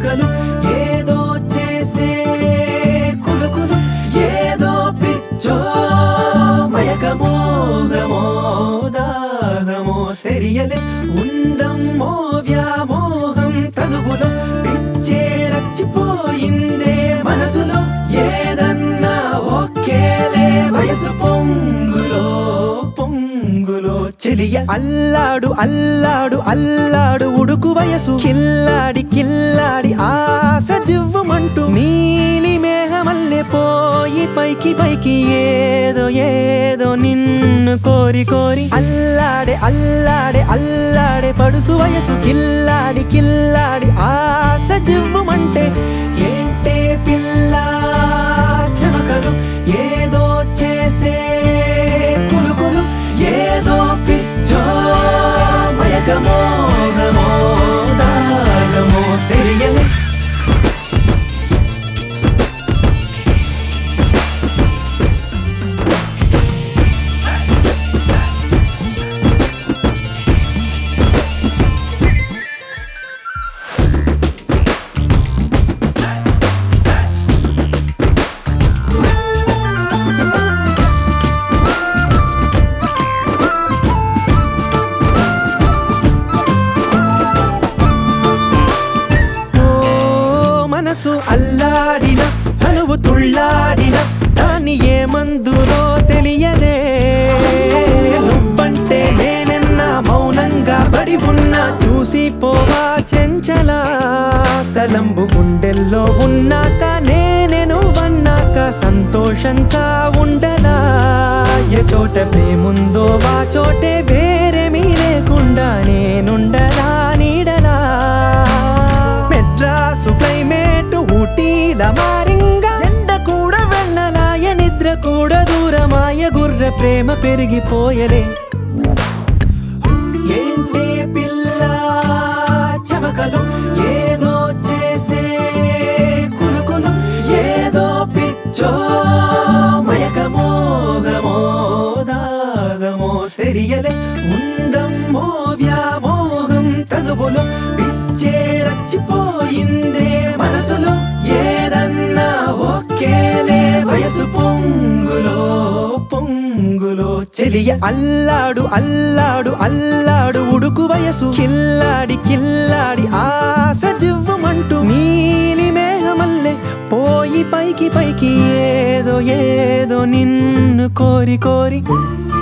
చెమకలు ఏదో చేసే కులుకులు ఏదో పిచ్చో మయకమోగమో దాగమో తెలియలే ఉందమ్మో వ్యామోహం తనుగులో పిచ్చే రచ్చిపోయిందే మనసులో ఏదన్నా ఒకేలే వయసు పొంగులో పొంగులో చెలియ అల్లాడు అల్లాడు అల్లాడు ఉడుకు వయసు కిల్లాడి కిల్లాడి ఆశ జివ్వమంటూ నీలి మేఘమల్లె పోయి పైకి పైకి ఏదో ఏదో నిన్ను కోరి కోరి అల్లాడే అల్లాడే అల్లాడే పడుసు వయసు కిల్లాడి కిల్లాడి ఆశ జివ్వమంటే ఏంటే పిల్ల చెమకలు ఏదో చేసే కులుకులు ఏదో పిచ్చో మయకమోగమో దాగమో తెలియలే ఓ మనసు అల్లాడిన తనువు తుళ్ళాడిన దాన్ని ఏ మందులో తెలియదే నువ్వంటే నేనెన్నా మౌనంగా పడి ఉన్నా చూసిపోవా చెంచలా తలంబు గుండెల్లో ఉన్నాక నేనే నువ్వన్నాక సంతోషంగా ఉండలా ఏ చోట ప్రేముందో ఆ చోటే వేరే మీ లేకుండా నేనుండలా నీడలా మెడ్రాసు క్లైమేట్ ఊటీల మారింగా ఎండ కూడా వెన్నలాయ నిద్ర కూడా దూరమాయ గుర్ర ప్రేమ పెరిగిపోయలే ఏంటే పిల్ల చెమకలు ఏదో చేసే కులుకులు ఏదో పిచ్చో మయకమోగమో దాగమో తెలియలే ఉందమ్మో వ్యామోహం తనువులో పిచ్చే రచ్చిపోయిందే మనసులో ఏదన్నా ఒకేలే వయసు పొంగులో పొంగులో చెలియ అల్లాడు అల్లాడు అల్లాడు ఉడుకు వయసు కిల్లాడి కిల్లాడి ఆశ జివ్వమంటూ నీలి మేఘమల్లె పోయి పైకి పైకి ఏదో ఏదో నిన్ను కోరి కోరి